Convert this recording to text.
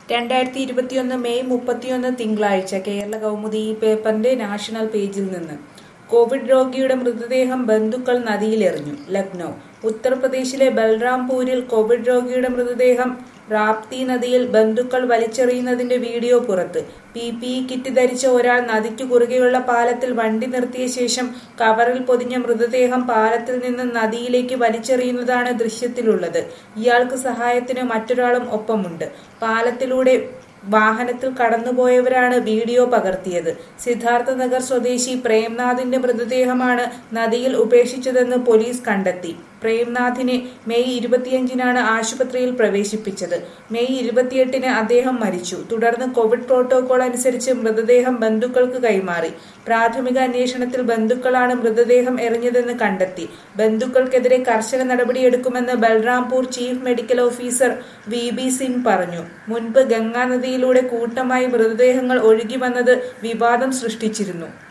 രണ്ടായിരത്തി ഇരുപത്തിയൊന്ന് മെയ് മുപ്പത്തിയൊന്ന് തിങ്കളാഴ്ച കേരള കൗമുദി ഈ പേപ്പറിന്റെ നാഷണൽ പേജിൽ നിന്ന് കോവിഡ് രോഗിയുടെ മൃതദേഹം ബന്ധുക്കൾ നദിയിലെറിഞ്ഞു ലക്നൗ ഉത്തർപ്രദേശിലെ ബൽറാംപൂരിൽ കോവിഡ് രോഗിയുടെ മൃതദേഹം റാപ്തി നദിയിൽ ബന്ധുക്കൾ വലിച്ചെറിയുന്നതിന്റെ വീഡിയോ പുറത്ത് പി പി ഇ കിറ്റ് ധരിച്ച ഒരാൾ നദിക്കു കുറുകെയുള്ള പാലത്തിൽ വണ്ടി നിർത്തിയ ശേഷം കവറിൽ പൊതിഞ്ഞ മൃതദേഹം പാലത്തിൽ നിന്ന് നദിയിലേക്ക് വലിച്ചെറിയുന്നതാണ് ദൃശ്യത്തിലുള്ളത് ഇയാൾക്ക് സഹായത്തിന് മറ്റൊരാളും ഒപ്പമുണ്ട് പാലത്തിലൂടെ വാഹനത്തിൽ കടന്നുപോയവരാണ് വീഡിയോ പകർത്തിയത് സിദ്ധാർത്ഥ നഗർ സ്വദേശി പ്രേംനാഥിന്റെ മൃതദേഹമാണ് നദിയിൽ ഉപേക്ഷിച്ചതെന്ന് പോലീസ് കണ്ടെത്തി പ്രേംനാഥിനെ മെയ് ഇരുപത്തിയഞ്ചിനാണ് ആശുപത്രിയിൽ പ്രവേശിപ്പിച്ചത് മെയ് ഇരുപത്തിയെട്ടിന് അദ്ദേഹം മരിച്ചു തുടർന്ന് കോവിഡ് പ്രോട്ടോകോൾ അനുസരിച്ച് മൃതദേഹം ബന്ധുക്കൾക്ക് കൈമാറി പ്രാഥമിക അന്വേഷണത്തിൽ ബന്ധുക്കളാണ് മൃതദേഹം എറിഞ്ഞതെന്ന് കണ്ടെത്തി ബന്ധുക്കൾക്കെതിരെ കർശന നടപടിയെടുക്കുമെന്ന് Balrampur chief medical officer V B Singh പറഞ്ഞു മുൻപ് ഗംഗാനദിയിലൂടെ കൂട്ടമായി മൃതദേഹങ്ങൾ ഒഴുകി വന്നത് വിവാദം സൃഷ്ടിച്ചിരുന്നു